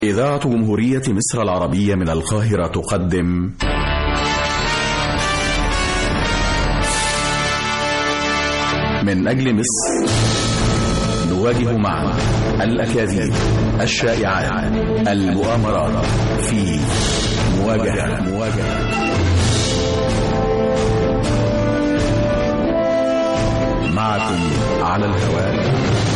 إذاعة جمهورية مصر العربية من القاهرة تقدم من أجل مصر نواجه معا الأكاذيب الشائعات المؤامرات في مواجهة مواجهة معكم على الهواء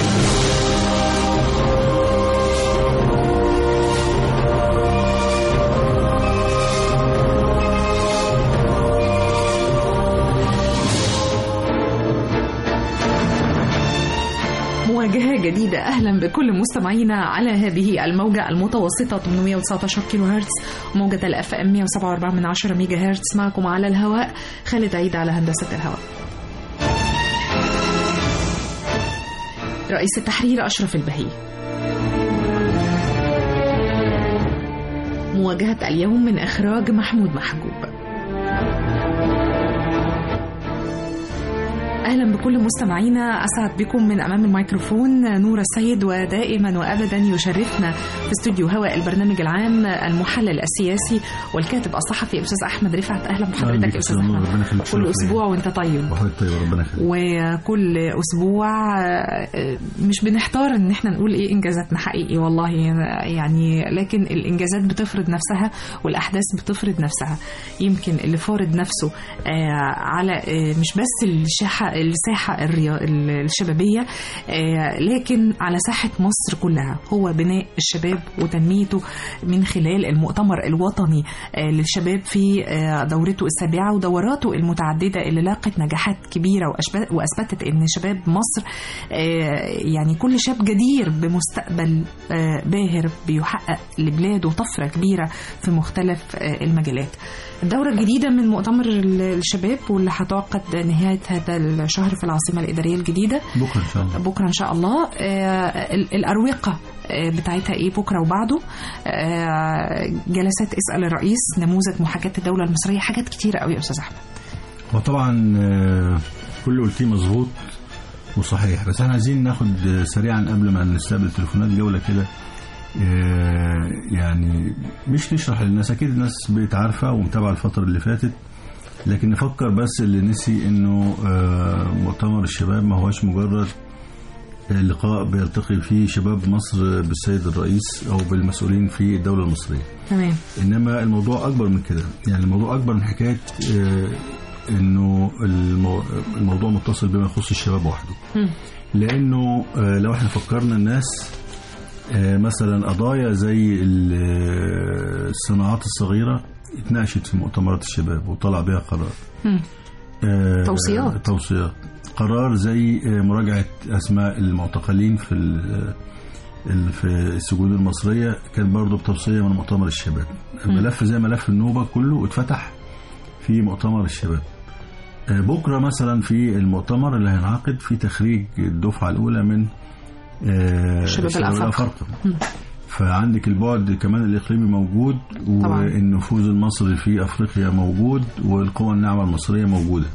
مواجهة جديدة أهلا بكل مستمعينا على هذه الموجة المتوسطة 819 كيلو هرتز موجة الاف ام 107.4 من 10 ميجا هرتز معكم على الهواء خالد عيد على هندسة الهواء رئيس التحرير أشرف البهي مواجهة اليوم من إخراج محمود محجوب اهلا بكل مستمعينا اسعد بكم من امام الميكروفون نور السيد ودائما وابدا يشرفنا في استوديو هواء البرنامج العام المحلل السياسي والكاتب الصحفي الاستاذ احمد رفعت اهلا بحضرتك يا استاذ احمد كل اسبوع وانت طيب وحضرتك طيب ربنا يخليك وكل اسبوع مش بنحتار ان احنا نقول ايه انجازاتنا حقيقي والله يعني لكن الانجازات بتفرض نفسها والاحداث بتفرض نفسها يمكن اللي فارض نفسه على مش بس الشاحه الساحة الشبابية لكن على ساحة مصر كلها هو بناء الشباب وتنميته من خلال المؤتمر الوطني للشباب في دورته السابعة ودوراته المتعددة اللي لاقت نجاحات كبيرة وأثبتت أن شباب مصر يعني كل شاب جدير بمستقبل باهر بيحقق لبلاده طفرة كبيرة في مختلف المجالات الدورة الجديدة من مؤتمر الشباب واللي هتعقد نهاية هذا الشهر في العاصمة الإدارية الجديدة بكرة إن شاء الله بكرة إن شاء الله الأروقة بتاعتها ايه بكره وبعده جلسات اسال الرئيس نموذج محاكاه الدوله المصريه حاجات كتيره قوي يا استاذ احمد هو طبعا كل اللي قلتيه مظبوط وصحيح بس احنا عايزين ناخد سريعا قبل ما نستقبل تليفونات جوله كده يعني مش نشرح للناس اكيد الناس بقت عارفه ومتابعه الفتره اللي فاتت لكن نفكر بس اللي نسي انه مؤتمر الشباب ما هوش مجرد لقاء بيلتقي فيه شباب مصر بالسيد الرئيس او بالمسؤولين في الدوله المصريه تمام انما الموضوع اكبر من كده يعني الموضوع اكبر من حكايه انه الموضوع متصل بما يخص الشباب وحده لانه لو احنا فكرنا الناس مثلا قضايا زي الصناعات الصغيره اتناقشت في مؤتمرات الشباب وطلع بها قرار توصيات توصيات قرار زي مراجعه اسماء المعتقلين في في السجون المصريه كان برضه بتوصيه من مؤتمر الشباب الملف زي ملف النوبه كله اتفتح في مؤتمر الشباب بكره مثلا في المؤتمر اللي هينعقد في تخريج الدفعه الاولى من شباب الافارقه فعندك البعد كمان الاقليمي موجود والنفوذ المصري في افريقيا موجود والقوى الناعمه المصريه موجوده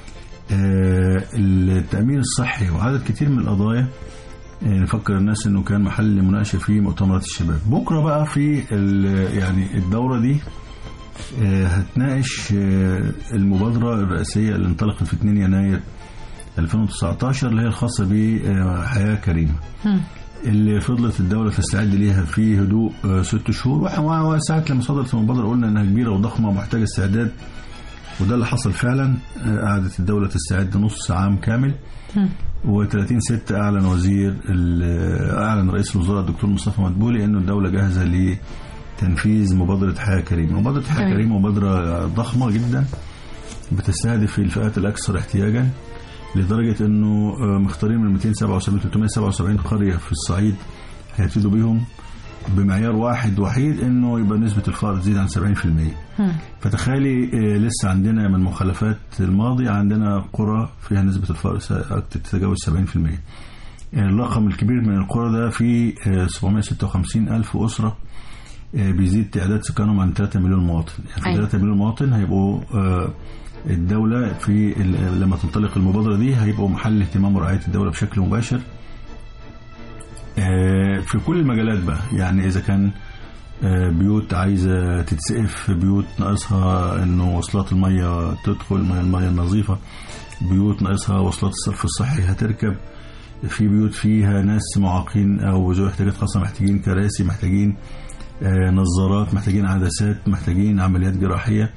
التامين الصحي وعدد كتير من القضايا نفكر الناس انه كان محل مناقشه في مؤتمرات الشباب بكره بقى في يعني الدوره دي هتناقش المبادره الرئاسيه اللي انطلقت في 2 يناير 2019 اللي هي الخاصه بحياه كريمه اللي فضلت الدولة تستعد ليها في هدوء ست شهور وساعة لما صدرت المبادرة قلنا انها كبيرة وضخمة ومحتاجة استعداد وده اللي حصل فعلا قعدت الدولة تستعد نص عام كامل و30 ستة أعلن وزير أعلن رئيس الوزراء الدكتور مصطفى مدبولي أنه الدولة جاهزة لتنفيذ مبادرة حياة كريمة مبادرة حياة كريمة مبادرة ضخمة جدا بتستهدف الفئات الأكثر احتياجا لدرجة انه مختارين من 277 377 قرية في الصعيد هيبتدوا بيهم بمعيار واحد وحيد انه يبقى نسبة الفقر تزيد عن 70% فتخيلي لسه عندنا من مخالفات الماضي عندنا قرى فيها نسبة الفقر تتجاوز 70% الرقم الكبير من القرى ده في 756 ألف أسرة بيزيد تعداد سكانهم عن 3 مليون مواطن يعني 3 مليون مواطن هيبقوا الدولة في لما تنطلق المبادرة دي هيبقوا محل اهتمام ورعاية الدولة بشكل مباشر في كل المجالات بقى يعني إذا كان آه، بيوت عايزة تتسقف بيوت ناقصها انه وصلات المية تدخل المية المية النظيفة بيوت ناقصها وصلات الصرف الصحي هتركب في بيوت فيها ناس معاقين او ذوي احتياجات خاصة محتاجين كراسي محتاجين آه، نظارات محتاجين عدسات محتاجين عمليات جراحية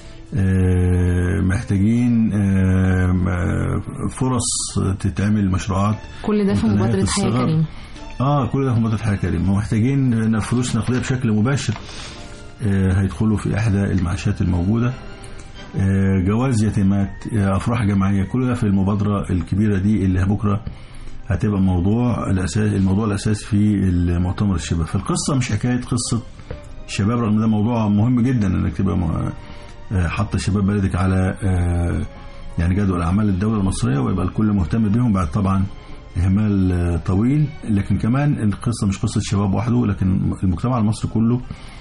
آه، محتاجين آه، م- فرص تتعمل مشروعات كل ده في متناهية مبادرة حياة الصغر. كريمة اه كل ده في مبادرة حياة كريمة ومحتاجين فلوس نقدية بشكل مباشر آه هيدخلوا في إحدى المعاشات الموجودة آه جواز يتيمات آه أفراح جماعية كل ده في المبادرة الكبيرة دي اللي بكرة هتبقى موضوع الأساس الموضوع الأساس في المؤتمر الشباب فالقصة مش حكاية قصة شباب رغم ده موضوع مهم جدا انك تبقى م- آه، حاطه شباب بلدك على آه، يعني جدول اعمال الدوله المصريه ويبقى الكل مهتم بيهم بعد طبعا اهمال آه، طويل لكن كمان القصه مش قصه شباب وحده لكن المجتمع المصري كله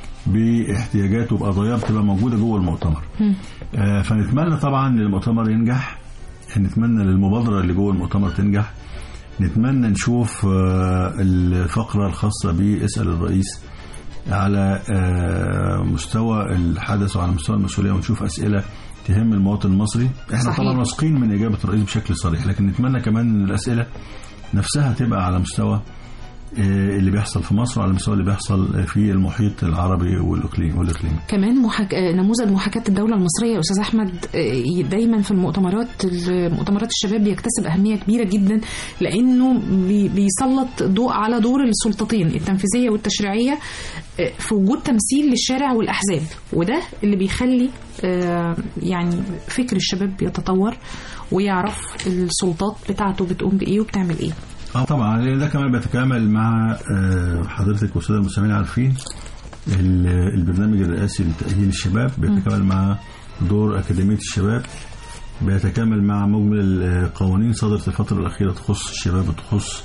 باحتياجاته وبقضاياه بتبقى موجوده جوه المؤتمر آه، فنتمنى طبعا للمؤتمر ينجح نتمنى للمبادره اللي جوه المؤتمر تنجح نتمنى نشوف آه، الفقره الخاصه باسال الرئيس على آه، مستوى الحدث وعلى مستوى المسؤوليه ونشوف اسئله تهم المواطن المصري احنا صحيح. طبعا واثقين من اجابه الرئيس بشكل صريح لكن نتمنى كمان ان الاسئله نفسها تبقى على مستوى آه، اللي بيحصل في مصر وعلى المستوى اللي بيحصل في المحيط العربي والاقليم والاقليمي كمان محاك... آه، نموذج محاكاة الدولة المصرية يا أستاذ أحمد آه، دايما في المؤتمرات مؤتمرات الشباب بيكتسب أهمية كبيرة جدا لأنه بي... بيسلط ضوء على دور السلطتين التنفيذية والتشريعية آه، في وجود تمثيل للشارع والأحزاب وده اللي بيخلي آه، يعني فكر الشباب بيتطور ويعرف السلطات بتاعته بتقوم بإيه وبتعمل إيه اه طبعا لان ده كمان بيتكامل مع آه، حضرتك والساده المستمعين عارفين ال- البرنامج الرئاسي لتاهيل الشباب بيتكامل مع دور اكاديميه الشباب بيتكامل مع مجمل القوانين صدرت الفتره الاخيره تخص الشباب وتخص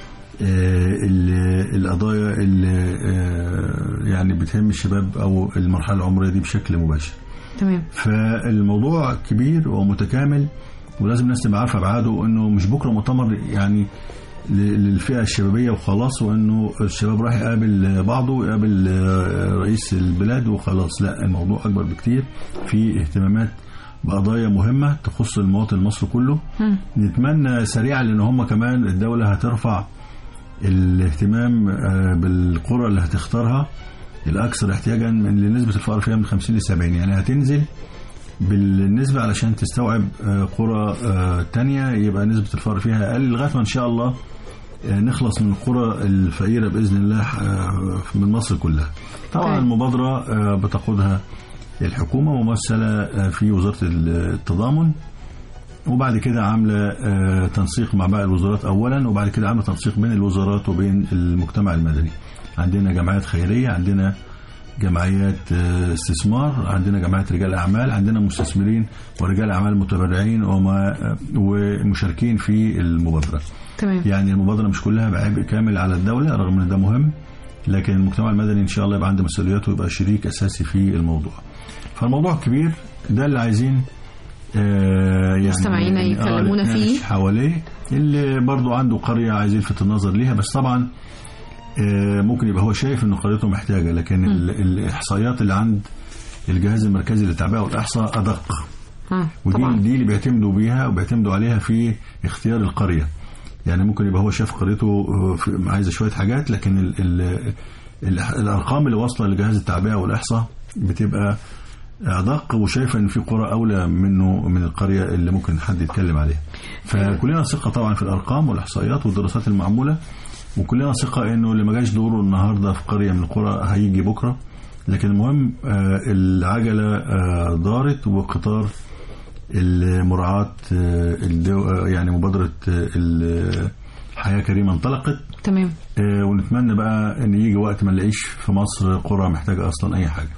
آه، ال- القضايا اللي آه، يعني بتهم الشباب او المرحله العمريه دي بشكل مباشر تمام فالموضوع كبير ومتكامل ولازم الناس تبقى عارفه ابعاده وانه مش بكره مؤتمر يعني ل- للفئه الشبابيه وخلاص وانه الشباب راح يقابل بعضه يقابل آه، رئيس البلاد وخلاص لا الموضوع اكبر بكتير في اهتمامات بقضايا مهمه تخص المواطن المصري كله مم. نتمنى سريعا لان هم كمان الدوله هترفع الاهتمام آه، بالقرى اللي هتختارها الاكثر احتياجا من لنسبه الفقر فيها من 50 ل 70 يعني هتنزل بالنسبه علشان تستوعب آه، قرى آه، تانية يبقى نسبه الفقر فيها اقل لغايه ما ان شاء الله آه، نخلص من القرى الفقيره باذن الله آه، من مصر كلها. طبعا طيب. المبادره آه، بتقودها الحكومه ممثله آه، في وزاره التضامن وبعد كده عامله آه، تنسيق مع باقي الوزارات اولا وبعد كده عامله تنسيق بين الوزارات وبين المجتمع المدني عندنا جمعيات خيريه عندنا جمعيات آه، استثمار عندنا جمعيات رجال اعمال عندنا مستثمرين ورجال اعمال متبرعين وما آه، ومشاركين في المبادره تمام يعني المبادره مش كلها بعبء كامل على الدوله رغم ان ده مهم لكن المجتمع المدني ان شاء الله يبقى عنده مسؤولياته ويبقى شريك اساسي في الموضوع فالموضوع كبير ده اللي عايزين آه يعني مستمعينا يعني يكلمونا نتناقش فيه. حواليه اللي برضو عنده قريه عايز يلفت النظر ليها بس طبعا آه ممكن يبقى هو شايف ان قريته محتاجه لكن ال- الاحصائيات اللي عند الجهاز المركزي للتعبئه والاحصاء ادق اه ودي طبعا دي اللي بيعتمدوا بيها وبيعتمدوا عليها في اختيار القريه يعني ممكن يبقى هو شاف قريته آه، في- عايزه شويه حاجات لكن ال ال ال الارقام اللي واصله لجهاز التعبئه والاحصاء بتبقى ادق وشايفه ان في قرى اولى منه من القريه اللي ممكن حد يتكلم عليها فكلنا ثقه طبعا في الارقام والاحصائيات والدراسات المعموله وكلنا ثقه انه اللي ما جاش دوره النهارده في قريه من القرى هيجي بكره لكن المهم آه، العجله آه، دارت وقطار المراعاة آه، الدو آه، يعني مبادرة آه، ال- حياة كريمة انطلقت تمام آه، ونتمنى بقى ان يجي وقت ما نلاقيش في مصر قرى محتاجة اصلا اي حاجة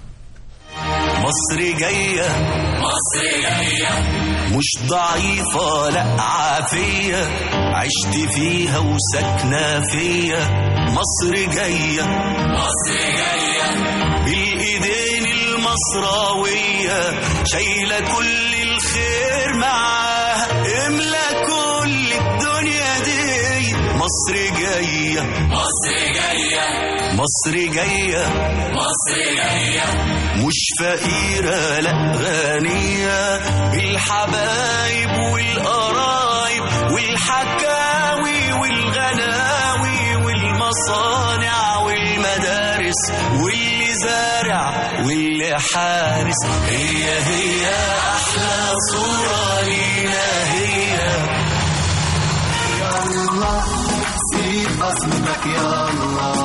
مصر جاية مصر جاية مش ضعيفة لا عافية عشت فيها وساكنة فيا مصر جاية مصر جاية بالإيدين المصراوية شايلة كل الخير معاها املى كل الدنيا دي مصر جاية مصر جاية مصر جاية مصر جاية مش فقيرة لا غنية بالحبايب والقرايب والحكاوي والغناوي والمصانع والمدارس واللي زارع واللي حارس هي هي أحلى صورة لينا هي يلا سيب بصمتك يلا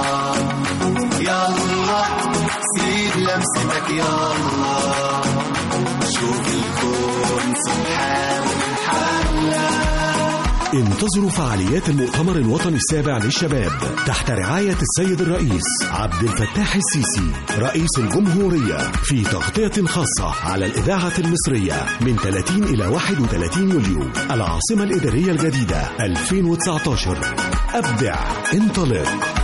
يلا سيب لمستك يلا شوف الكون سبحان الحلا انتظروا فعاليات المؤتمر الوطني السابع للشباب تحت رعاية السيد الرئيس عبد الفتاح السيسي رئيس الجمهورية في تغطية خاصة على الإذاعة المصرية من 30 إلى 31 يوليو العاصمة الإدارية الجديدة 2019 أبدع انطلق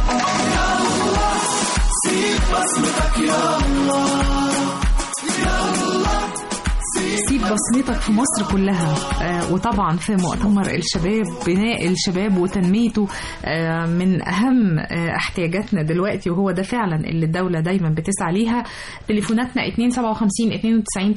سيب بصمتك يلا سيب بصمتك في مصر كلها آه، وطبعا في مؤتمر الشباب بناء الشباب وتنميته آه، من أهم آه، احتياجاتنا دلوقتي وهو ده فعلا اللي الدولة دايما بتسعى ليها تليفوناتنا 257 92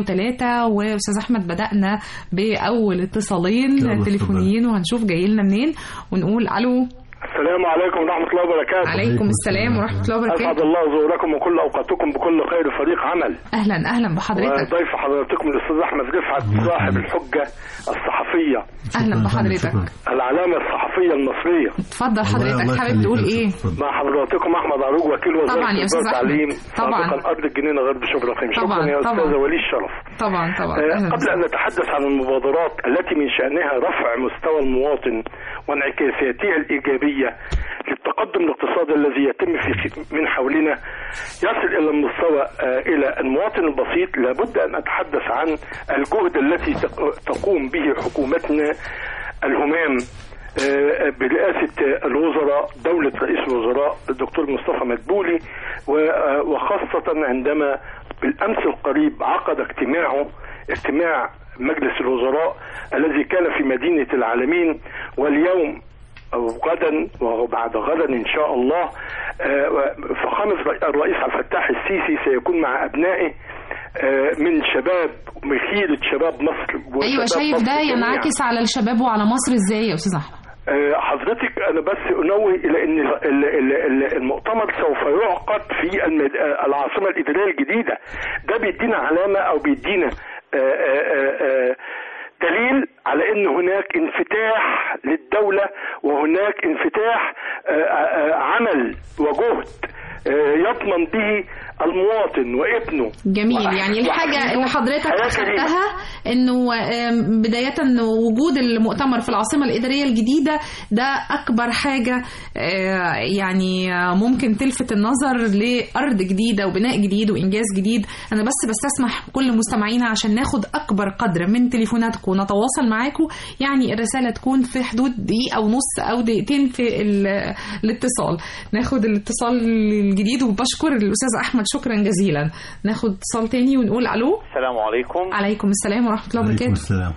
303 وأستاذ أحمد بدأنا بأول اتصالين يلا، تليفونيين وهنشوف جاي لنا منين ونقول ألو السلام عليكم ورحمة الله وبركاته عليكم السلام ورحمة الله أسعد وبركاته الله ظهوركم وكل أوقاتكم بكل خير فريق عمل أهلا أهلا بحضرتك وضيف حضرتكم الأستاذ أحمد رفعت صاحب الحجة الصحفية أهلا شكراً بحضرتك شكراً. العلامة الصحفية المصرية اتفضل الله- حضرتك الله حابب يخليك تقول يا إيه أستاذ. اتفضل. مع حضراتكم أحمد عروج وكيل وزارة طبعاً يا أستاذ التربية أحمد. والتعليم طبعاً. سابقا أرض الجنينة غرب شبرا خيم طبعاً، شكرا يا طبعاً. أستاذ ولي الشرف طبعا طبعا آه، أهلا قبل أن نتحدث عن المبادرات التي من شأنها رفع مستوى المواطن وانعكاساتها الإيجابية للتقدم الاقتصادي الذي يتم في من حولنا يصل إلى المستوى آه، إلى المواطن البسيط لابد أن أتحدث عن الجهد التي تق- تقوم به حكومتنا الهمام آه، برئاسة الوزراء دولة رئيس الوزراء الدكتور مصطفى مدبولي و- آه، وخاصة عندما بالأمس القريب عقد اجتماعه اجتماع مجلس الوزراء الذي كان في مدينة العالمين واليوم أو غدا وبعد غدا إن شاء الله آه، فخامة الرئيس عبد الفتاح السيسي سيكون مع أبنائه آه، من شباب من خيرة شباب مصر ايوه وشباب شايف مصر ده جميعاً. ينعكس على الشباب وعلى مصر ازاي يا استاذ احمد آه، حضرتك انا بس انوه الى ان ال- ال- ال- المؤتمر سوف يعقد في المد- آه، العاصمه الاداريه الجديده ده بيدينا علامه او بيدينا آه، آه، آه، آه، دليل على ان هناك انفتاح للدوله وهناك انفتاح آه، آه، آه، عمل وجهد آه، يضمن به المواطن وابنه جميل وأح- يعني الحاجة وأحفاده اللي حضرتك حياة كريمة. أخدتها إنه آم، بداية إنه وجود المؤتمر في العاصمة الإدارية الجديدة ده أكبر حاجة آه، يعني آه، ممكن تلفت النظر لأرض جديدة وبناء جديد وإنجاز جديد أنا بس بستسمح كل مستمعينا عشان ناخد أكبر قدر من تليفوناتكم ونتواصل معاكم يعني الرسالة تكون في حدود دقيقة ونص أو دقيقتين في ال- الاتصال ناخد الاتصال الجديد وبشكر الأستاذ أحمد شكرا جزيلا ناخد اتصال تاني ونقول ألو السلام عليكم عليكم السلام ورحمة الله عليكم وبركاته السلام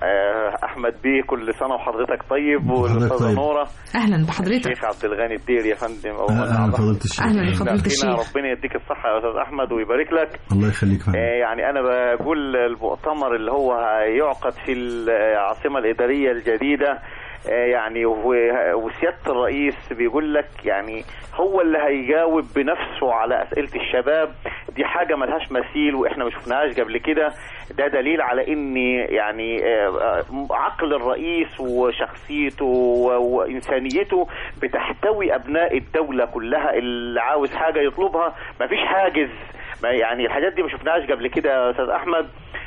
آه، احمد بيه كل سنه وحضرتك طيب وحضرتك والاستاذه طيب. نوره أهلا بحضرتك الشيخ عبد الغني الدير يا فندم أو اهلا فضيله الشيخ أهلا يا فضيلة أخينا الشيخ ربنا يديك الصحه يا استاذ احمد ويبارك لك الله يخليك فندم آه، يعني انا بقول المؤتمر اللي هو هيعقد في العاصمه الاداريه الجديده آه، يعني وهو- وسياده الرئيس بيقول لك يعني هو اللي هيجاوب بنفسه على اسئله الشباب دي حاجه ملهاش مثيل واحنا ما شفناهاش قبل كده ده دليل على ان يعني آه، آه، عقل الرئيس وشخصيته و- وانسانيته بتحتوي ابناء الدوله كلها اللي عاوز حاجه يطلبها مفيش حاجز ما يعني الحاجات دي ما شفناهاش قبل كده يا استاذ احمد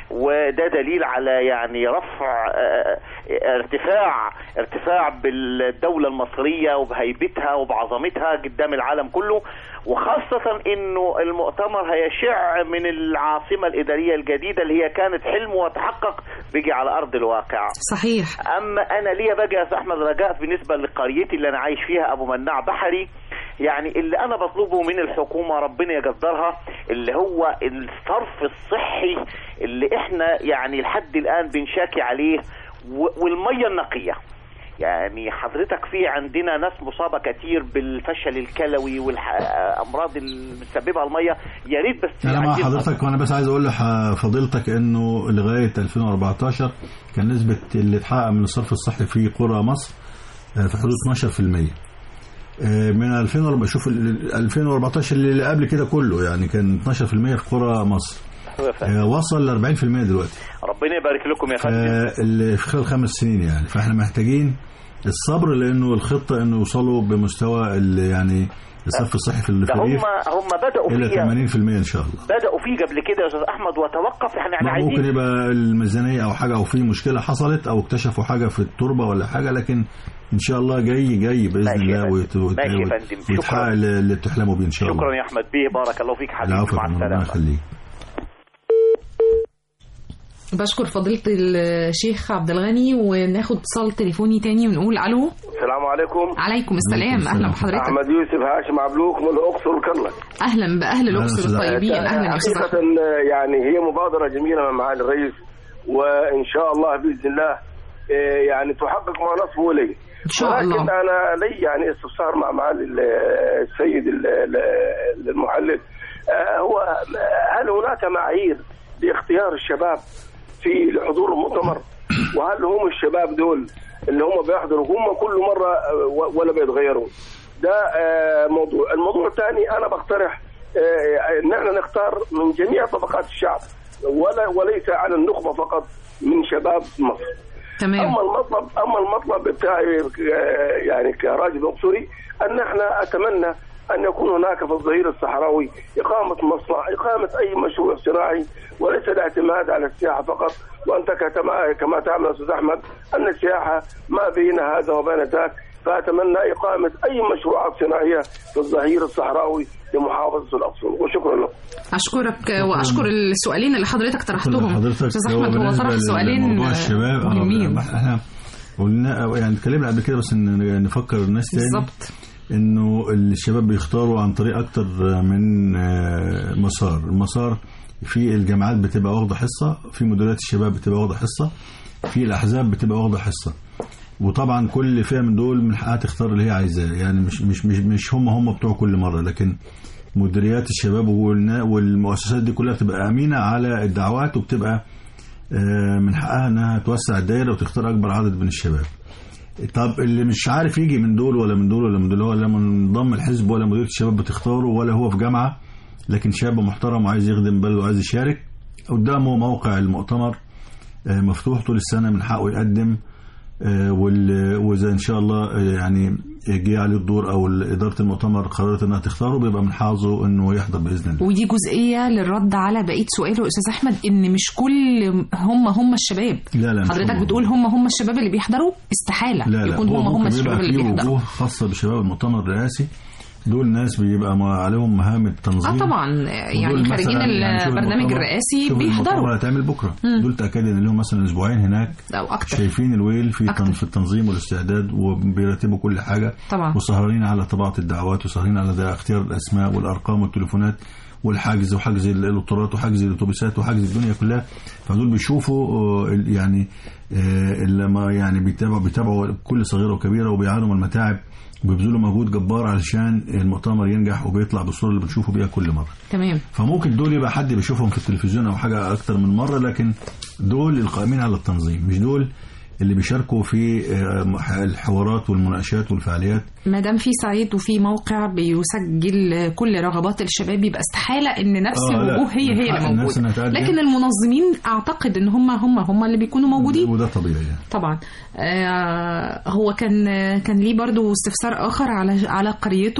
وده دليل على يعني رفع آه، آه، ارتفاع ارتفاع بالدولة المصرية وبهيبتها وبعظمتها قدام العالم كله وخاصة انه المؤتمر هيشع من العاصمة الإدارية الجديدة اللي هي كانت حلم وتحقق بيجي على أرض الواقع صحيح اما انا ليا بقى يا أستاذ احمد رجاء بالنسبه لقريتي اللي انا عايش فيها ابو مناع بحري يعني اللي انا بطلبه من الحكومه ربنا يقدرها اللي هو الصرف الصحي اللي احنا يعني لحد الان بنشاكي عليه و- والميه النقيه يعني حضرتك في عندنا ناس مصابه كتير بالفشل الكلوي والامراض اللي بتسببها الميه يا ريت بس انا مع عايزين- حضرتك وانا بس عايز اقول لفضيلتك انه لغايه 2014 كان نسبه اللي اتحقق من الصرف الصحي في قرى مصر آه، في حدود 12% آه، من 2004 شوف ال- ال- 2014 اللي قبل كده كله يعني كان 12% في قرى مصر آه، وصل ل 40% دلوقتي ربنا يبارك لكم يا فندم آه، اللي في خلال خمس سنين يعني فاحنا محتاجين الصبر لانه الخطه انه يوصلوا بمستوى ال- يعني الصرف الصحي في ده هم الخريف هم بداوا الى فيها 80% ان شاء الله بداوا فيه قبل كده يا استاذ احمد وتوقف احنا احنا لا، ممكن عايزين يبقى الميزانيه او حاجه او في مشكله حصلت او اكتشفوا حاجه في التربه ولا حاجه لكن ان شاء الله جاي جاي باذن ماشي يا الله فندم. ويت- ويت- ماشي يا فندم. شكرا. ويتحقق اللي اللي بتحلموا بيه ان شاء الله شكرا يا احمد بيه بارك الله فيك حبيبي العفو مع يا فندم، ربنا السلامه يخليك بشكر فضيلة الشيخ عبد الغني وناخد اتصال تليفوني تاني ونقول الو السلام عليكم عليكم السلام السلام. اهلا بحضرتك احمد يوسف هاشم عبلوك من الاقصر وكرلك اهلا باهل الاقصر أستاذ أحمد. الطيبين اهلا يا استاذ حقيقة أحمد. يعني هي مبادرة جميلة من معالي الرئيس وإن شاء الله بإذن الله إيه، يعني تحقق ما نصبه إليه ان شاء الله ولكن أنا لي يعني استفسار مع معالي ال- السيد ال- ال- المحلل آه، هو هل هناك معايير لاختيار الشباب في الحضور المؤتمر وهل هم الشباب دول اللي هم بيحضروا هم كل مرة آه، و- ولا بيتغيروا ده آه، موضوع الموضوع الثاني أنا بقترح آه، ان احنا نختار من جميع طبقات الشعب ولا وليس على النخبه فقط من شباب مصر تمام اما المطلب اما المطلب بتاعي آه، يعني كراجل اقصري ان احنا اتمنى ان يكون هناك في الظهير الصحراوي اقامه مصنع اقامه اي مشروع صناعي وليس الاعتماد على السياحه فقط وانت كما كما تعلم يا استاذ احمد ان السياحه ما بين هذا وبين ذاك فاتمنى اقامه اي مشروعات صناعيه في الظهير الصحراوي لمحافظه الاقصر وشكرا لكم اشكرك واشكر السؤالين اللي حضرتك طرحتهم حضرتك استاذ احمد هو بالنسبة طرح سؤالين لموضوع الشباب آه، مهمين احنا قلنا يعني اتكلمنا قبل كده بس إن نفكر الناس تاني بالظبط انه الشباب بيختاروا عن طريق اكتر من آه، مسار المسار في الجامعات بتبقى واخده حصه في مديريات الشباب بتبقى واخده حصه في الاحزاب بتبقى واخده حصه وطبعا كل فئه من دول من حقها تختار اللي هي عايزاه يعني مش مش مش مش هم هم بتوع كل مره لكن مديريات الشباب والنا- والمؤسسات دي كلها بتبقى امينه على الدعوات وبتبقى آه، من حقها انها توسع الدائره وتختار اكبر عدد من الشباب طب اللي مش عارف يجي من دول ولا من دول ولا من دول ولا منضم الحزب ولا مديريه الشباب بتختاره ولا هو في جامعه لكن شاب محترم وعايز يخدم بلده وعايز يشارك قدامه موقع المؤتمر آه، مفتوح طول السنه من حقه يقدم آه، وال- واذا ان شاء الله آه، يعني جه عليه الدور او اداره المؤتمر قررت انها تختاره بيبقى من حظه انه يحضر باذن الله ودي جزئيه للرد على بقيه سؤاله استاذ احمد ان مش كل هم هم الشباب لا لا مش حضرتك هم. بتقول هم هم الشباب اللي بيحضروا استحاله لا لا يكون هو هم هم ممكن الشباب بيبقى اللي فيه بيحضروا وجوه خاصه بشباب المؤتمر الرئاسي دول ناس بيبقى ما عليهم مهام التنظيم اه طبعا يعني ودول خارجين مثلاً يعني شوف البرنامج المؤتمر- الرئاسي شوف المؤتمر بيحضروا هيتعمل بكره دول تاكد ان لهم مثلا اسبوعين هناك او اكتر شايفين الويل في أكتر. تن- في التنظيم والاستعداد وبيرتبوا كل حاجه طبعا وسهرانين على طباعه الدعوات وسهرانين على ده اختيار الاسماء والارقام والتليفونات والحجز وحجز القطارات وحجز الاتوبيسات وحجز الدنيا كلها فدول بيشوفوا آه، ال- يعني آه، لما يعني بيتابعوا بيتابعوا كل صغيره وكبيره وبيعانوا من المتاعب وبيبذلوا مجهود جبار علشان المؤتمر ينجح وبيطلع بالصوره اللي بنشوفه بيها كل مره تمام فممكن دول يبقى حد بيشوفهم في التلفزيون او حاجه اكتر من مره لكن دول القائمين على التنظيم مش دول اللي بيشاركوا في آه، الحوارات والمناقشات والفعاليات ما دام في سايت وفي موقع بيسجل كل رغبات الشباب يبقى استحاله ان نفس آه، لا. الوجوه هي من هي حق اللي الناس إنها موجوده تقدم. لكن المنظمين اعتقد ان هم هم هم اللي بيكونوا موجودين وده طبيعي يعني. طبعا آه هو كان كان ليه برضو استفسار اخر على على قريته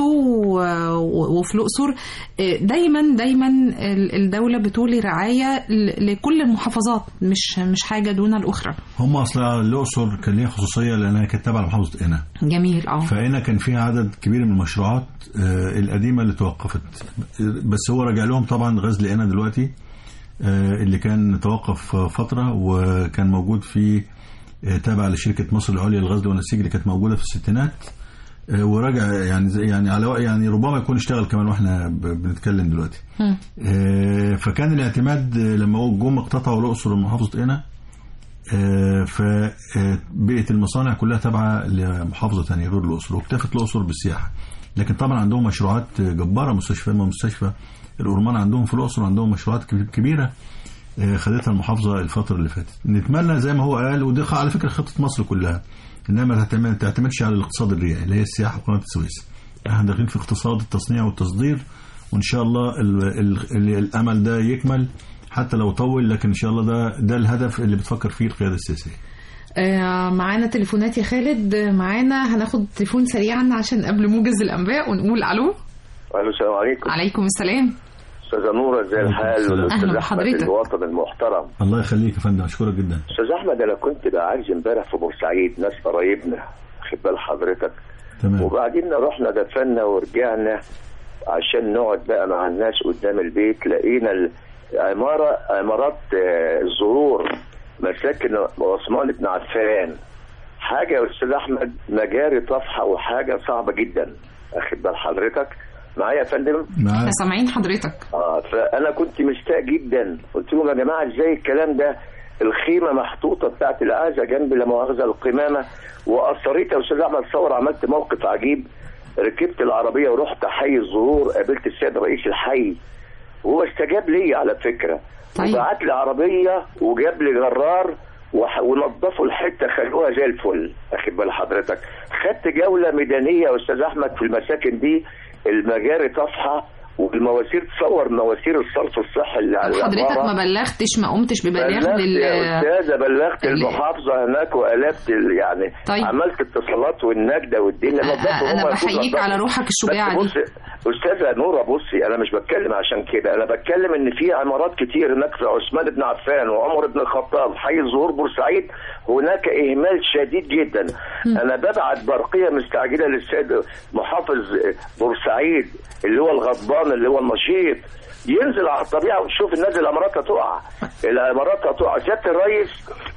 و- وفي الاقصر آه، دايما دايما ال- الدوله بتولي رعايه ل- لكل المحافظات مش مش حاجه دون الاخرى هم اصلا الاقصر كان ليها خصوصيه لانها كانت تابعه لمحافظه قنا جميل اه فقنا كان فيها عدد كبير من المشروعات آه، القديمه اللي توقفت بس هو راجع لهم طبعا غزل قنا دلوقتي آه، اللي كان توقف فتره وكان موجود في آه، تابع لشركه مصر العليا للغزل والنسيج اللي كانت موجوده في الستينات آه، وراجع يعني زي- يعني على وق- يعني ربما يكون اشتغل كمان واحنا ب- بنتكلم دلوقتي مم. آه، فكان الاعتماد آه، لما هو جم اقتطعوا الاقصر ومحافظه قنا فبقت المصانع كلها تابعة لمحافظة تانية غير الأقصر واكتفت الأقصر بالسياحة لكن طبعا عندهم مشروعات جبارة مستشفى مستشفى الأورمان عندهم في الأقصر عندهم مشروعات كب- كبيرة آه، خدتها المحافظة الفترة اللي فاتت نتمنى زي ما هو قال ودي على فكرة خطة مصر كلها إنها ما تعتمد- تعتمدش على الاقتصاد الريعي اللي هي السياحة وقناة السويس احنا داخلين في اقتصاد التصنيع والتصدير وإن شاء الله ال ال ال الأمل ده يكمل حتى لو طول لكن إن شاء الله ده ده الهدف اللي بتفكر فيه القيادة السياسية آه، معانا تليفونات يا خالد آه، معانا هناخد تليفون سريعا عشان قبل موجز الانباء ونقول الو الو السلام عليكم عليكم السلام استاذه نوره ازي الحال السلام. والاستاذ أهلا احمد بحضرتك. الوطن المحترم الله يخليك يا فندم أشكرك جدا استاذ احمد انا كنت بعالج امبارح في بورسعيد ناس قرايبنا خد بال حضرتك تمام وبعدين رحنا دفنا ورجعنا عشان نقعد بقى مع الناس قدام البيت لقينا العمارة عمارات آه، الزهور مساكن عثمان بن عفان حاجة يا أستاذ أحمد مجاري طفحة وحاجة صعبة جدا أخد بال حضرتك معايا يا فندم معاك سامعين حضرتك اه فانا كنت مستاء جدا قلت لهم يا جماعه ازاي الكلام ده الخيمه محطوطه بتاعت العزا جنب لا مؤاخذه القمامه واصريت يا استاذ احمد تصور عملت موقف عجيب ركبت العربيه ورحت حي الزهور قابلت السيد رئيس الحي وهو استجاب لي على فكره طيب. وبعت لي عربيه وجاب لي جرار وح- ونظفوا الحته خلوها زي الفل اخد بال حضرتك خدت جوله ميدانيه يا استاذ احمد في المساكن دي المجاري طافحه والمواسير تصور مواسير الصرف الصحي اللي على حضرتك العمارة. ما بلغتش ما قمتش ببلاغ بلغت لل يا استاذه بلغت ال- المحافظه هناك وقلبت ال- يعني طيب. عملت اتصالات والنجده والدنيا آه، نظفوا انا هم بحييك يكونوا على نظفوا. روحك الشجاعه بس دي بص استاذه نوره بصي انا مش بتكلم عشان كده انا بتكلم ان في عمارات كتير هناك في عثمان بن عفان وعمر بن الخطاب حي ظهور بورسعيد هناك اهمال شديد جدا انا ببعت برقيه مستعجله للسيد محافظ بورسعيد اللي هو الغضبان اللي هو النشيط ينزل على الطبيعه وتشوف الناس العمارات هتقع العمارات هتقع سياده الرئيس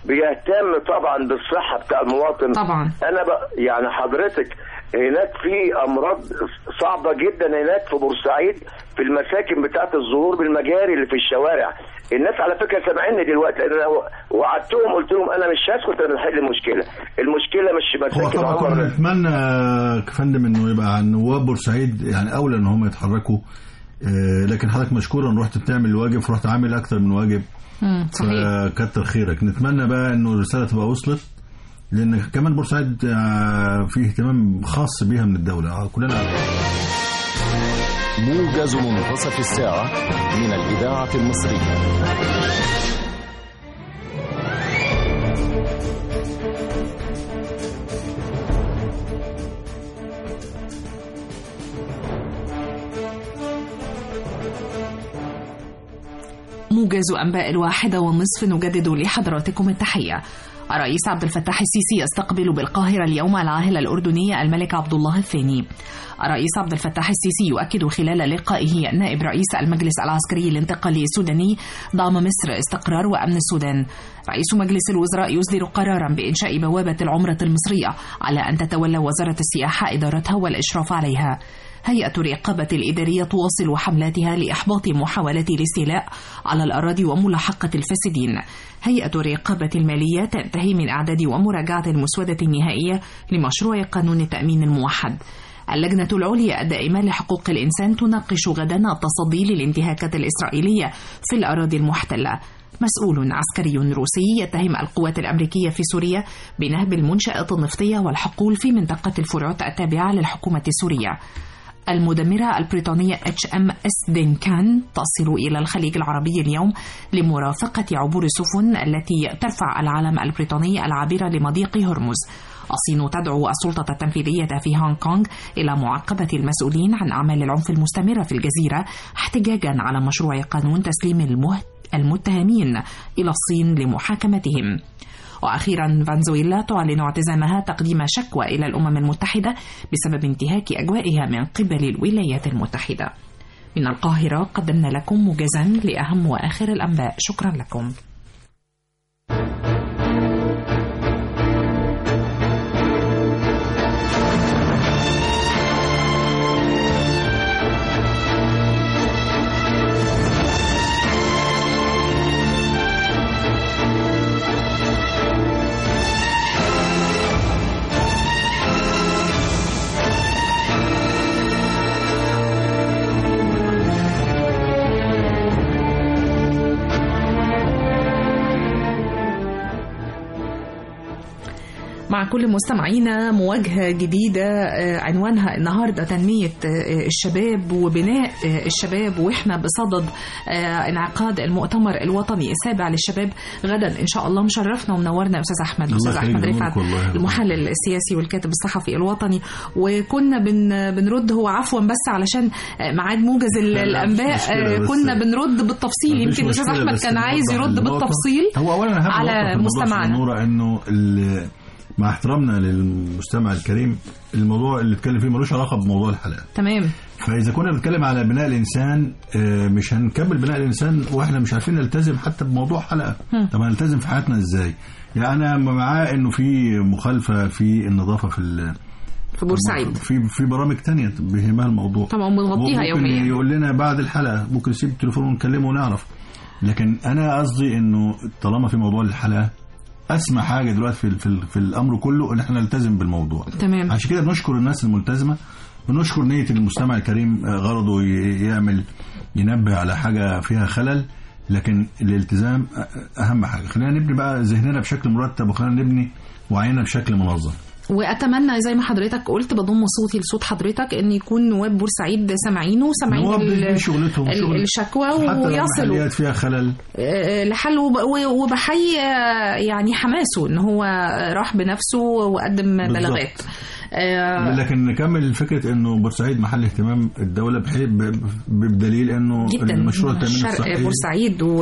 بيهتم طبعا بالصحه بتاع المواطن طبعا انا ب... يعني حضرتك هناك في امراض صعبه جدا هناك في بورسعيد في المساكن بتاعه الظهور بالمجاري اللي في الشوارع الناس على فكره سامعيني دلوقتي لان انا وعدتهم قلت لهم انا مش هسكت انا نحل المشكله المشكله مش هو مساكن طبعا كنا عمر نتمنى يا فندم انه يبقى عن نواب بورسعيد يعني اولى ان هم يتحركوا آه، لكن حضرتك مشكورا رحت بتعمل الواجب ورحت عامل اكتر من واجب مم، صحيح فكتر خيرك نتمنى بقى انه الرساله تبقى وصلت لان كمان بورسعيد آه، فيه اهتمام خاص بيها من الدوله آه، كلنا عارفين. موجز منتصف الساعة من الإذاعة المصرية موجز أنباء الواحدة والنصف نجدد لحضراتكم التحية الرئيس عبد الفتاح السيسي يستقبل بالقاهرة اليوم العاهل الأردني الملك عبد الله الثاني الرئيس عبد الفتاح السيسي يؤكد خلال لقائه نائب رئيس المجلس العسكري الانتقالي السوداني دعم مصر استقرار وأمن السودان رئيس مجلس الوزراء يصدر قرارا بإنشاء بوابة العمرة المصرية على أن تتولى وزارة السياحة إدارتها والإشراف عليها هيئة الرقابة الإدارية تواصل حملاتها لإحباط محاولات الاستيلاء على الأراضي وملاحقة الفاسدين. هيئة الرقابة المالية تنتهي من إعداد ومراجعة المسودة النهائية لمشروع قانون التأمين الموحد. اللجنة العليا الدائمة لحقوق الإنسان تناقش غدا التصدي للانتهاكات الإسرائيلية في الأراضي المحتلة. مسؤول عسكري روسي يتهم القوات الأمريكية في سوريا بنهب المنشآت النفطية والحقول في منطقة الفروت التابعة للحكومة السورية. المدمرة البريطانية اتش ام اس دينكان تصل إلى الخليج العربي اليوم لمرافقة عبور السفن التي ترفع العلم البريطاني العابر لمضيق هرمز. الصين تدعو السلطة التنفيذية في هونغ كونغ إلى معاقبة المسؤولين عن أعمال العنف المستمرة في الجزيرة احتجاجا على مشروع قانون تسليم المه- المتهمين إلى الصين لمحاكمتهم. وأخيرا فنزويلا تعلن اعتزامها تقديم شكوى إلى الأمم المتحدة بسبب انتهاك أجوائها من قبل الولايات المتحدة من القاهرة قدمنا لكم موجزا لأهم وآخر الأنباء شكرا لكم مع كل مستمعينا مواجهة جديدة آه، عنوانها النهاردة تنمية آه، الشباب وبناء آه، الشباب وإحنا بصدد آه، انعقاد المؤتمر الوطني السابع للشباب غدا إن شاء الله مشرفنا ومنورنا يا أستاذ أحمد الله أستاذ يخليك، أحمد ده رفعت نورك والله. المحلل السياسي والكاتب الصحفي الوطني وكنا بن بنرد هو عفوا بس علشان آه، ميعاد موجز ال- لا، لا، الأنباء مش مشكلة، آه، بس- كنا بنرد بالتفصيل مفيش يمكن الأستاذ مشكلة، أحمد بس كان عايز نوضح يرد النقطة. بالتفصيل هو اولا اهم على نقطة في الموضوع مستمعنا. نورة انه ال- مع احترامنا للمستمع الكريم الموضوع اللي اتكلم فيه ملوش علاقه بموضوع الحلقه تمام فاذا كنا بنتكلم على بناء الانسان آه، مش هنكمل بناء الانسان واحنا مش عارفين نلتزم حتى بموضوع حلقه هم. طب هنلتزم في حياتنا ازاي يعني انا معاه انه في مخالفه في النظافه في ال- في بورسعيد في في برامج تانية بيهمها الموضوع طبعا بنغطيها ممكن يوميا يقول لنا بعد الحلقه ممكن نسيب التليفون ونكلمه ونعرف لكن انا قصدي انه طالما في موضوع الحلقه اسمى حاجه دلوقتي في, في, في الامر كله ان احنا نلتزم بالموضوع تمام عشان كده بنشكر الناس الملتزمه بنشكر نيه المستمع الكريم آه، غرضه ي- يعمل ينبه على حاجه فيها خلل لكن الالتزام آه، اهم حاجه خلينا نبني بقى ذهننا بشكل مرتب وخلينا نبني وعينا بشكل منظم واتمنى زي ما حضرتك قلت بضم صوتي لصوت حضرتك ان يكون نواب بورسعيد سامعينه سامعين نواب ال- دي شغلتهم ال- شغل الشكوى حتى لو ويصلوا المحليات فيها خلل آه، لحل وب- و- وبحيي آه، يعني حماسه ان هو راح بنفسه وقدم بالظبط. بلاغات آه، لكن نكمل فكره انه بورسعيد محل اهتمام الدوله بحيث ب- بدليل انه جدا المشروع التامين شرق الصحي بورسعيد و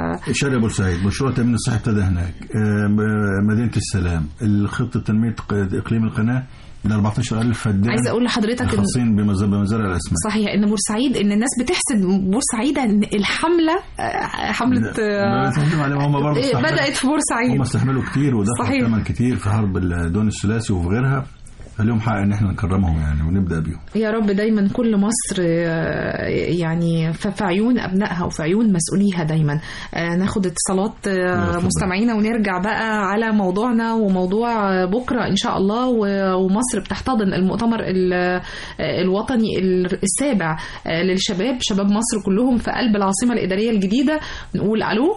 شرق بورسعيد مشروع التامين الصحي ابتدى هناك آه، ب- مدينه السلام خطه تنميه ق- اقليم القناه ل 14000 فدان عايزه اقول لحضرتك إن- خاصين بمز- بمزارع الاسماك صحيح ان بورسعيد ان الناس بتحسد بورسعيد ان الحمله آه، حمله آه، لا، تهجم عليهم هم برضه إيه، استحملوا- بدات في بورسعيد هم استحملوا كتير ودفعوا صحيح. ثمن كتير في حرب الدون الثلاثي وفي غيرها فليهم حق ان احنا نكرمهم يعني ونبدا بيهم يا رب دايما كل مصر آه، يعني ف- في عيون ابنائها وفي عيون مسؤوليها دايما آه، ناخد اتصالات آه، اتفضل. مستمعينا ونرجع بقى على موضوعنا وموضوع آه، بكره ان شاء الله و- ومصر بتحتضن المؤتمر ال- آه، الوطني ال- السابع آه، للشباب شباب مصر كلهم في قلب العاصمه الاداريه الجديده نقول الو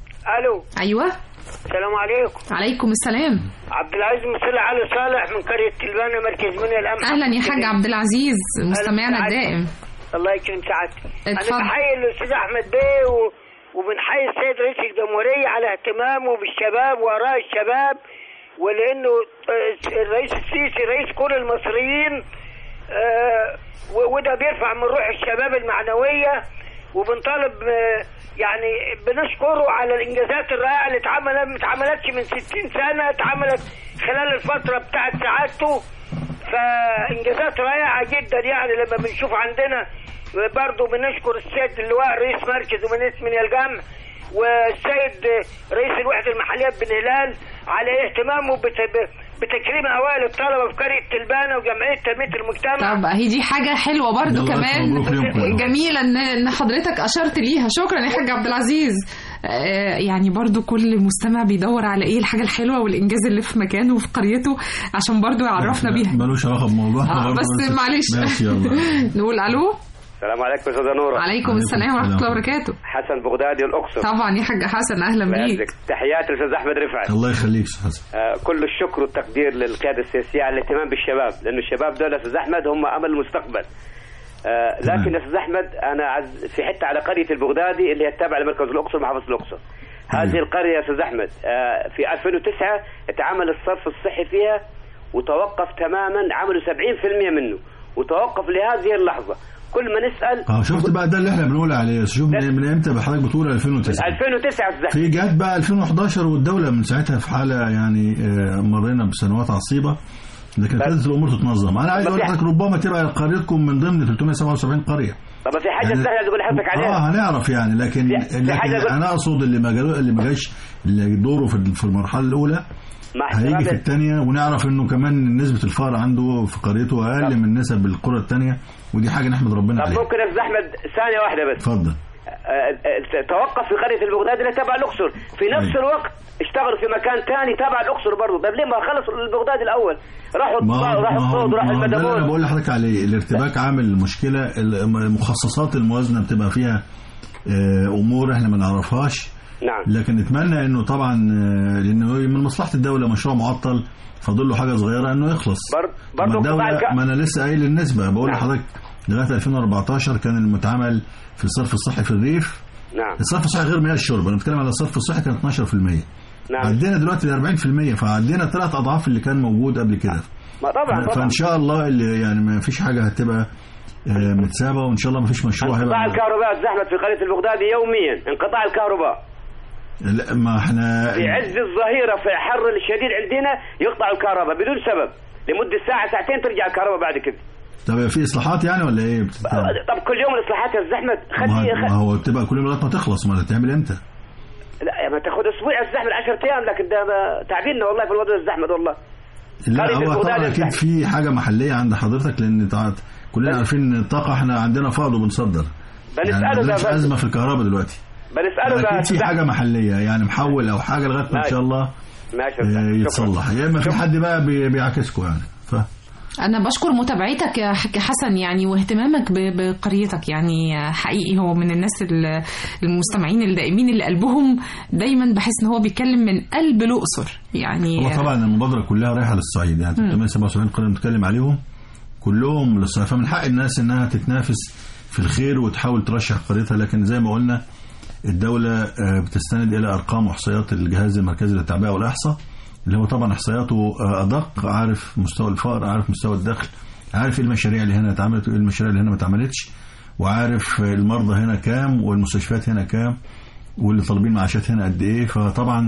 الو ايوه السلام عليكم عليكم السلام عبد العزيز مسلي علي صالح من قريه تلبانه مركز منيا الامن اهلا يا حاج عبد العزيز مستمعنا سعادتك. الدائم الله يكرم سعادتك انا اتفضل. بحيي الاستاذ احمد بيه و... وبنحيي السيد رئيس الجمهوريه على اهتمامه بالشباب واراء الشباب ولانه آه، الرئيس السيسي رئيس كل المصريين آه، و- وده بيرفع من روح الشباب المعنويه وبنطالب آه، يعني بنشكره على الانجازات الرائعه اللي اتعملت ما اتعملتش من 60 سنه اتعملت خلال الفتره بتاعت سعادته فانجازات رائعه جدا يعني لما بنشوف عندنا برضه بنشكر السيد اللواء رئيس مركز ومدينه من الجمع والسيد رئيس الوحده المحليه بن هلال على اهتمامه بت- بتكريم اوائل الطلبه في قريه تلبانه وجمعيه تنميه المجتمع طب اهي دي حاجة حلوة برضو يلا كمان مبروك ليهم. جميلة ان ان حضرتك اشرت ليها شكرا يا حاج عبد العزيز آه، يعني برضو كل مستمع بيدور على ايه الحاجة الحلوة والانجاز اللي في مكانه وفي قريته عشان برضو يعرفنا لا، بيها ملوش علاقه بموضوعنا آه برضه، بس معلش ماشي يلا نقول الو السلام عليكم استاذه نوره عليكم السلام ورحمة الله وبركاته حسن بغدادي الاقصر طبعا يا حاج حسن اهلا الله بيك يعزك. تحياتي للاستاذ احمد رفعت الله يخليك أستاذ حسن آه، كل الشكر والتقدير للقياده السياسيه على الاهتمام بالشباب لانه الشباب دول يا استاذ احمد هم امل المستقبل آه، لكن يا استاذ احمد انا عز في حته على قريه البغدادي اللي هي التابعه لمركز الاقصر محافظه الاقصر هذه القريه يا استاذ احمد آه، في 2009 اتعمل الصرف الصحي فيها وتوقف تماما عملوا 70% منه وتوقف لهذه اللحظه كل ما نسال اه شفت بقى ده اللي احنا بنقول عليه شوف من, من امتى حضرتك بتقول 2009 2009 يا استاذ في جات بقى 2011 والدوله من ساعتها في حاله يعني آه، مرينا بسنوات عصيبه لكن ابتدت الامور تتنظم انا عايز اقول لحضرتك ربما تبقى قريتكم من ضمن 377 قريه طب في حاجه يعني- سهله تقول لحضرتك عليها اه هنعرف يعني لكن في- في لكن حاجة انا اقصد اللي ما جاله اللي ما جاش اللي دوره في في المرحله الاولى مع هيجي في احترامي الثانيه ونعرف انه كمان نسبه الفقر عنده في قريته اقل من نسب القرى الثانيه ودي حاجه نحمد ربنا طب عليها ممكن يا استاذ احمد ثانيه واحده بس اتفضل آه، آه، توقف في قريه البغداد اللي تبع الاقصر في نفس أيوة. الوقت اشتغلوا في مكان ثاني تبع الاقصر برضه طب ليه ما خلص البغداد الاول راحوا ما الطباع هو وراحوا ما هو الصوت وراحوا ما هو ده اللي انا المدمون بقول لحضرتك عليه الارتباك عامل مشكله المخصصات الموازنه بتبقى فيها آه، امور احنا ما نعرفهاش نعم لكن نتمنى انه طبعا آه، لانه من مصلحه الدوله مشروع معطل فاضل له حاجه صغيره انه يخلص بر- برضو ما قطاع الدوله الك- ما انا لسه قايل النسبه بقول نعم. لحضرتك لغايه 2014 كان المتعامل في الصرف الصحي في الريف نعم الصرف الصحي غير مياه الشرب انا بتكلم على الصرف الصحي كان 12% نعم عدينا دلوقتي ل 40% فعدينا ثلاث اضعاف اللي كان موجود قبل كده ما طبعا فان طبعا شاء الله اللي يعني ما فيش حاجه هتبقى آه، متسابه وان شاء الله ما فيش مشروع انقطاع هيبقى الكهرباء زحمة في قرية البغدادي يوميا انقطاع الكهرباء لا ما احنا في عز الظهيرة في حر الشديد عندنا يقطع الكهرباء بدون سبب لمدة ساعة ساعتين ترجع الكهرباء بعد كده طب في اصلاحات يعني ولا ايه بتتعمل؟ طب كل يوم الاصلاحات الزحمة ما خلي ما هو تبقى كل يوم لغايه ما تخلص ما تعمل امتى لا ما تاخذ اسبوع الزحمه 10 ايام لكن ده ما- تعبينا والله في الوضع الزحمه ده والله لا قرية هو البغداد طبعا الزحمة. اكيد في حاجه محليه عند حضرتك لان طبعا كلنا عارفين ان الطاقه احنا عندنا فائض وبنصدر يعني بنسأله ما عندناش ده ازمه في الكهرباء دلوقتي بنساله ده اكيد في حاجه محليه يعني محول او حاجه لغايه ما ان ماشي. شاء الله ماشي آه، شكراً. يتصلح يا اما في حد بقى بي- بيعاكسكم يعني ف أنا بشكر متابعتك يا حاج حسن يعني واهتمامك ب- بقريتك يعني حقيقي هو من الناس ال- المستمعين الدائمين اللي قلبهم دايما بحس إن هو بيتكلم من قلب الأقصر يعني هو طبعا المبادره كلها رايحه للصعيد يعني 377 قريه بنتكلم عليهم كلهم للصعيد فمن حق الناس انها تتنافس في الخير وتحاول ترشح قريتها لكن زي ما قلنا الدوله آه، بتستند الى ارقام واحصائيات الجهاز المركزي للتعبئه والاحصاء اللي هو طبعا احصائياته آه، ادق عارف مستوى الفقر عارف مستوى الدخل عارف ايه المشاريع اللي هنا اتعملت وايه المشاريع اللي هنا ما اتعملتش وعارف آه، المرضى هنا كام والمستشفيات هنا كام واللي طالبين معاشات هنا قد ايه فطبعا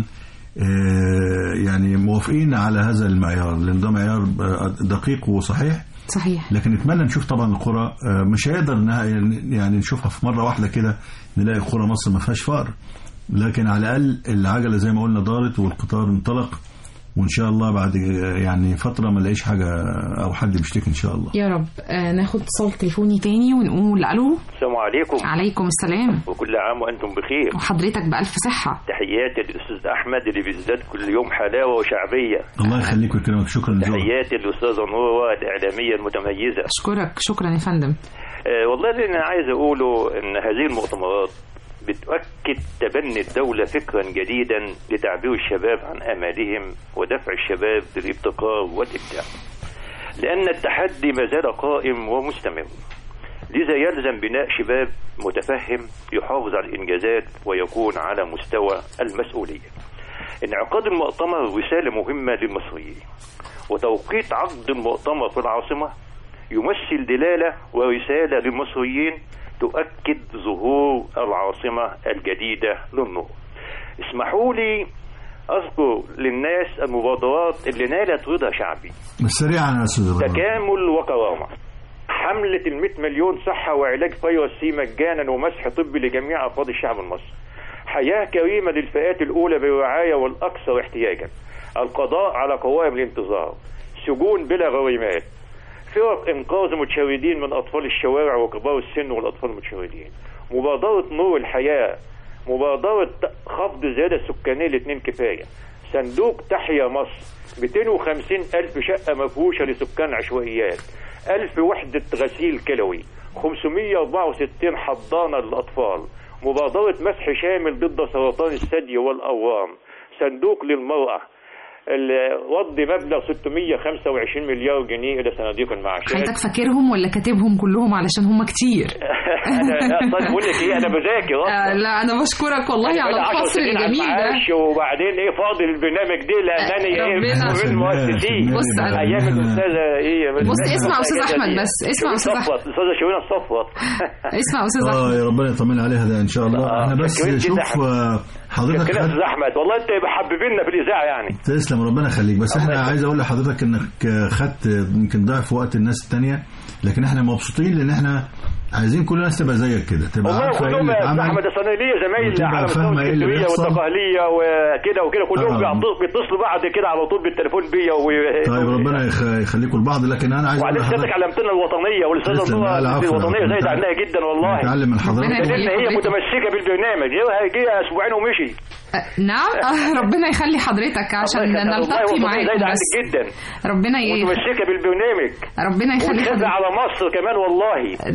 آه، يعني موافقين على هذا المعيار لان ده معيار آه، دقيق وصحيح صحيح لكن نتمنى نشوف طبعا القرى آه، مش هيقدر انها يعني نشوفها في مره واحده كده نلاقي قرى مصر ما فيهاش فقر لكن على الاقل العجله زي ما قلنا دارت والقطار انطلق وان شاء الله بعد آه، يعني فتره ما نلاقيش حاجه او حد بيشتكي ان شاء الله يا رب آه، ناخد اتصال تليفوني تاني ونقول ألو السلام عليكم عليكم السلام وكل عام وانتم بخير وحضرتك بألف صحة تحياتي للاستاذ احمد اللي بيزداد كل يوم حلاوه وشعبيه الله يخليك ويكرمك شكرا لذوقك تحياتي للاستاذه نوره الاعلاميه المتميزه أشكرك شكرا يا فندم آه والله اللي انا عايز اقوله ان هذه المؤتمرات بتؤكد تبني الدولة فكرا جديدا لتعبير الشباب عن آمالهم ودفع الشباب للابتكار والإبداع لأن التحدي ما زال قائم ومستمر لذا يلزم بناء شباب متفهم يحافظ على الإنجازات ويكون على مستوى المسؤولية انعقاد المؤتمر رسالة مهمة للمصريين وتوقيت عقد المؤتمر في العاصمة يمثل دلالة ورسالة للمصريين تؤكد ظهور العاصمة الجديدة للنور اسمحوا لي أذكر للناس المبادرات اللي نالت رضا شعبي بس سريعا يا استاذ إبراهيم. تكامل وكرامة حملة ال مليون صحة وعلاج فيروس سي مجانا ومسح طبي لجميع أفراد الشعب المصري حياة كريمة للفئات الأولى بالرعاية والأكثر احتياجا القضاء على قوائم الانتظار سجون بلا غريمات فرق إنقاذ متشردين من أطفال الشوارع وكبار السن والأطفال المتشردين مبادرة نور الحياة مبادرة خفض زيادة السكانية لاثنين كفاية صندوق تحيا مصر 250 ألف شقة مفروشة لسكان عشوائيات ألف وحدة غسيل كلوي 564 حضانة للأطفال مبادرة مسح شامل ضد سرطان الثدي والأورام صندوق للمرأة ال- وض مبلغ 625 مليار جنيه إلى صناديق المعاشات حضرتك فاكرهم ولا كاتبهم كلهم علشان هم كتير انا اصلا بقول لك ايه انا بذاكر آه، اصلا لا أنا بشكرك والله أنا على بقالي 10 الفصل سنين على الجميل ده المعاش وبعدين ايه فاضل البرنامج ده لانني ايه ربنا- من المؤسسين بص، أنا- ايام الاستاذه ايه بص، اسمع أستاذ أحمد بس، اسمع أستاذ أحمد. صفوت الاستاذه شوينه صفوت اسمع أستاذ اه أحمد يا ربنا يطمن عليها ده ان شاء الله آه، احنا بس شكراً جداً شوف أحمد. آه، حضرتك كده يا خدت- استاذ احمد والله انت محببيننا في الاذاعه يعني تسلم ربنا يخليك بس احنا عايز اقول لحضرتك انك خدت يمكن ضعف وقت الناس التانية لكن احنا مبسوطين لان احنا عايزين كل الناس تبقى زيك كده تبقى والله عارفه ايه كلهم اللي يا استاذ اتعمل احمد اصل انا ليا زمايل وتبقى على مستوى فاهمة إيه اللي الاسكندريه بيحصل. والدقهليه وكده وكده كلهم آه. بيعطوا- بيتصلوا بعض كده على طول بالتليفون بيا و... طيب ربنا يخ- يخليكم لبعض لكن انا عايز اقول وبعدين لحضرتك سيادتك علمتنا الوطنيه والاستاذه تسلم. لا، نوره العفو، الوطنيه العفو. زايد عنها جدا والله نتعلم من حضرتك ربنا لان هي يخليك. متمسكه بالبرنامج هي جه اسبوعين ومشي آه، نعم آه، ربنا يخلي حضرتك عشان الله يخليك. والله نلتقي الوطنية معاكم زايد بس عنك جدا ربنا ي... متمسكه بالبرنامج ربنا يخلي وتخاف حضرتك على مصر كمان والله ده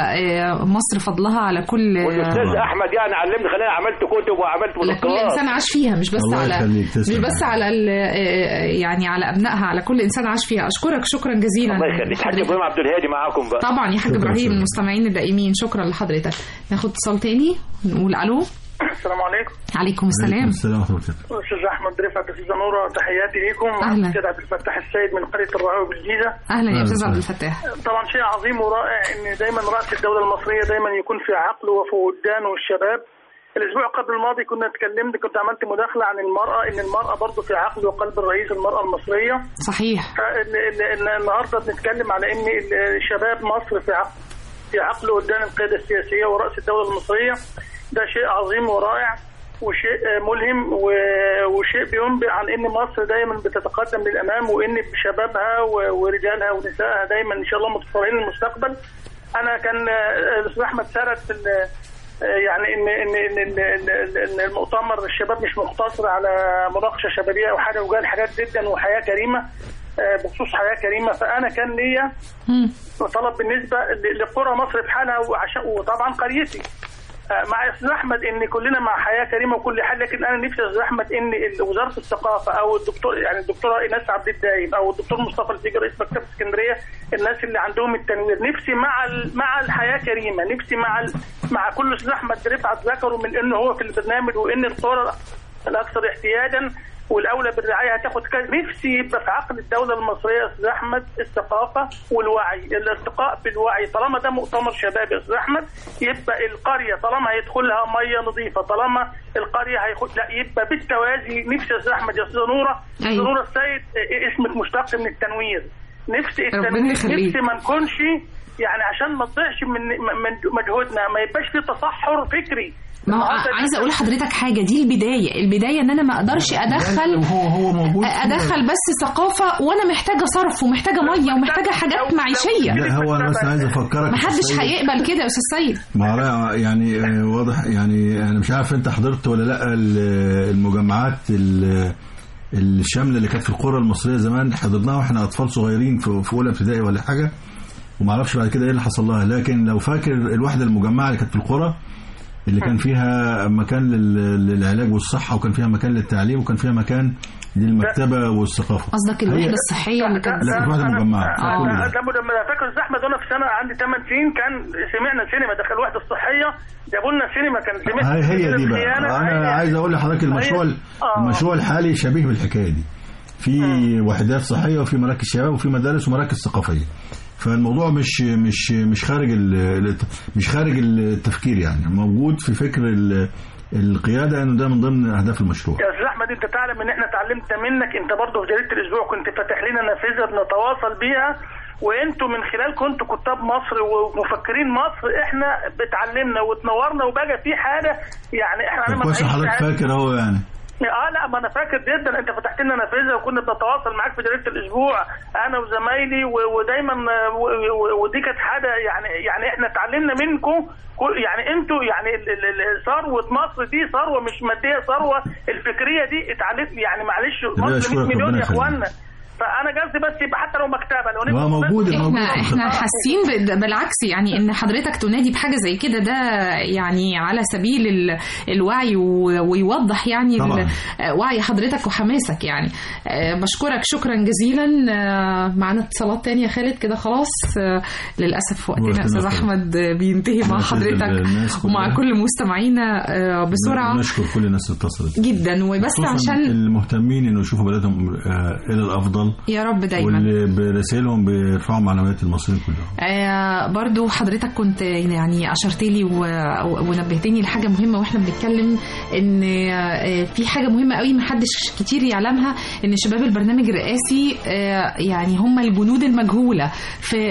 آه، مصر فضلها على كل والاستاذ احمد يعني علمني خلاني عملت كتب وعملت على كل مذكرات انسان عاش فيها مش بس الله على يخليك، تسلم. مش بس على ال- آه، يعني على ابنائها على كل انسان عاش فيها اشكرك شكرا جزيلا الله يخليك حاج ابراهيم عبد الهادي معاكم بقى طبعا يا حاج شكراً، ابراهيم شكراً. المستمعين الدائمين شكرا لحضرتك ناخد اتصال تاني نقول الو السلام عليكم عليكم السلام السلام ورحمه الله وبركاته. استاذ احمد رفعت استاذ نوره تحياتي ليكم أهلا. استاذ عبد الفتاح السيد من قريه الرعاوي بالجيزه اهلا يا أهلا استاذ وسهلا. عبد الفتاح طبعا شيء عظيم ورائع ان دايما راس الدوله المصريه دايما يكون في عقل وفي وجدانه الشباب الاسبوع قبل الماضي كنا اتكلمت كنت عملت مداخله عن المراه ان المراه برضه في عقل وقلب الرئيس المراه المصريه صحيح إن إن إن النهارده بنتكلم على ان ال- شباب مصر في عقل في عقل قدام القياده السياسيه ورأس الدوله المصريه ده شيء عظيم ورائع وشيء آه، ملهم و- وشيء بينبئ عن ان مصر دايما بتتقدم للامام وان بشبابها و- ورجالها ونسائها دايما ان شاء الله متصورين المستقبل انا كان آه، الاستاذ احمد سرد في ال- آه، يعني ان ان ان ان إن- إن المؤتمر الشباب مش مقتصر على مناقشه شبابيه او حاجه وقال حاجات جدا وحياه كريمه آه، بخصوص حياه كريمه فانا كان ليا مم. طلب بالنسبه ل- لقرى مصر بحالها وعشان وطبعا قريتي آه، مع استاذ احمد ان كلنا مع حياه كريمه وكل حال لكن انا نفسي يا استاذ احمد ان ال- وزاره الثقافه او الدكتور يعني الدكتوره ايناس عبد الدايم او الدكتور مصطفى الفجر رئيس مكتبه اسكندريه الناس اللي عندهم التنوير نفسي مع ال- مع الحياه كريمه نفسي مع ال- مع كل استاذ احمد رفعت ذكره من انه هو في البرنامج وان القرى الاكثر احتياجا والاولى بالرعايه هتاخد كذا نفسي يبقى في عقل الدوله المصريه يا استاذ احمد الثقافه والوعي الارتقاء بالوعي طالما ده مؤتمر شباب يا استاذ احمد يبقى القريه طالما هيدخلها ميه نظيفه طالما القريه هيخش لا يبقى بالتوازي نفسي يا استاذ احمد يا استاذ نوره أيوة. أستاذ نوره السيد إيه، اسمك مشتق من التنوير نفسي ربنا التنوير يخليك. نفسي ما نكونش يعني عشان ما تضيعش من من مجهودنا ما يبقاش في تصحر فكري ما هو النهاردة عايزه اقول لحضرتك حاجه دي البدايه البدايه ان انا ما اقدرش ادخل هو هو موجود ادخل بس ثقافه وانا محتاجه صرف ومحتاجه ميه ومحتاجه حاجات معيشيه لا هو انا بس عايز افكرك ما حدش السيد- هيقبل كده يا استاذ سيد ما رأي- يعني آه، واضح يعني انا مش عارف انت حضرت ولا لا ال- المجمعات ال- الشامله اللي كانت في القرى المصريه زمان حضرناها واحنا اطفال صغيرين في في اولى ابتدائي ولا حاجه وما اعرفش بعد كده ايه اللي حصل لها لكن لو فاكر الوحده المجمعه اللي كانت في القرى اللي كان فيها مكان لل- للعلاج والصحه وكان فيها مكان للتعليم وكان فيها مكان للمكتبه والثقافه قصدك هي- الوحده الصحيه اللي كانت لا كانت واحده مجمعه آه. كل ده. ده ده لما فاكر استاذ احمد وانا في سنه عندي 8 سنين كان سمعنا سينما دخل الوحده الصحيه جابوا لنا سينما كان سمعنا هي هي دي بقى الخيانة. انا عايز اقول لحضرتك المشروع هي- آه. المشروع الحالي شبيه بالحكايه دي في وحدات صحيه وفي مراكز شباب وفي مدارس ومراكز ثقافيه فالموضوع مش مش مش خارج ال- مش خارج التفكير يعني موجود في فكر ال- القياده انه ده من ضمن اهداف المشروع يا استاذ احمد انت تعلم ان احنا اتعلمت منك انت برضه في جريده الاسبوع كنت فاتح لنا نافذه بنتواصل بيها وانتوا من خلال كنتوا كتاب مصر ومفكرين مصر احنا بتعلمنا وتنورنا وبقى في حاجه يعني احنا انا ما كويس بعيش حضرتك عن- فاكر اهو يعني اه لا ما انا فاكر جدا انت فتحت لنا نافذه وكنا بنتواصل معاك في جريده الاسبوع انا وزمايلي و- ودايما آه، و- و- ودي كانت حاجه يعني يعني احنا اتعلمنا منكم كل- يعني انتوا يعني ال- ال- ال- ثروه مصر دي ثروه مش ماديه ثروه الفكريه دي اتعلمت يعني معلش ربنا مصر 100 يشكرك، مليون ربنا يا يخليك. اخوانا فانا قصدي بس يبقى حتى لو مكتبه لو ما نبقى موجود بس- الموجود احنا احنا حاسين ب- بالعكس يعني ان حضرتك تنادي بحاجه زي كده ده يعني على سبيل ال- الوعي و- ويوضح يعني طبعاً. ال- وعي حضرتك وحماسك يعني آه، بشكرك شكرا جزيلا آه، معانا اتصالات تانية يا خالد كده خلاص آه، للاسف وقتنا وقتنا استاذ خلص. احمد بينتهي مع نعتذر حضرتك للناس كلها. ومع كل مستمعينا آه، بسرعه نشكر كل الناس اللي اتصلت جدا وبس خصوصاً عشان المهتمين انه يشوفوا بلدهم آه، الى الافضل يا رب دايما واللي برسائلهم بيرفعوا معنويات المصريين كلهم آه برضو حضرتك كنت يعني أشرت لي و- و- ونبهتني لحاجة مهمة وإحنا بنتكلم إن آه في حاجة مهمة قوي محدش كتير يعلمها إن شباب البرنامج الرئاسي آه يعني هم الجنود المجهولة في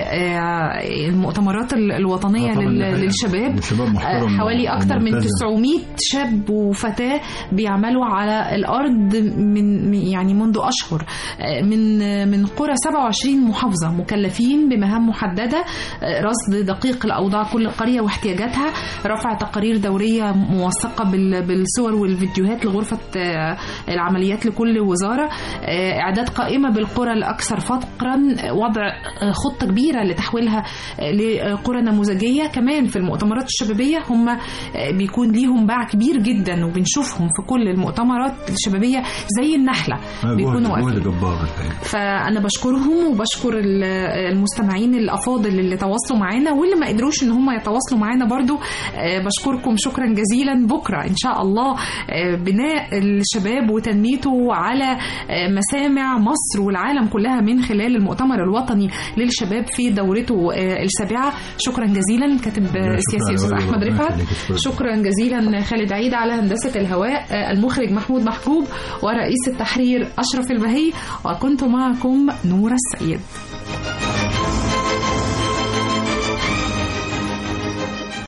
آه المؤتمرات ال- الوطنية آه طبعاً لل- دي حقيقة. للشباب وشباب محترم آه حوالي أكتر من وملتزم. 900 شاب وفتاة بيعملوا على الأرض من من- يعني منذ أشهر آه من من قرى 27 محافظة مكلفين بمهام محددة آه، رصد دقيق لأوضاع كل قرية واحتياجاتها رفع تقارير دورية موثقة بال- الصور والفيديوهات لغرفة آه، العمليات لكل وزارة آه، إعداد قائمة بالقرى الأكثر فقرا وضع آه، خطة كبيرة لتحويلها آه، لقرى نموذجية كمان في المؤتمرات الشبابية هم آه، بيكون ليهم باع كبير جدا وبنشوفهم في كل المؤتمرات الشبابية زي النحلة بيكونوا جهد واقفين جهد جبار الحقيقة فانا بشكرهم وبشكر ال- المستمعين الافاضل اللي تواصلوا معانا واللي ما قدروش ان هم يتواصلوا معانا برضو آه، بشكركم شكرا جزيلا بكره ان شاء الله آه، بناء الشباب وتنميته على آه، مسامع مصر والعالم كلها من خلال المؤتمر الوطني للشباب في دورته آه، السابعه شكرا جزيلا كاتب آه، شكرا السياسي على استاذ واجب احمد ربنا رفعت يخليك. شكرا. شكرا جزيلا خالد عيد على هندسه الهواء آه، المخرج محمود محجوب ورئيس التحرير اشرف البهي وكنت معكم نور السيد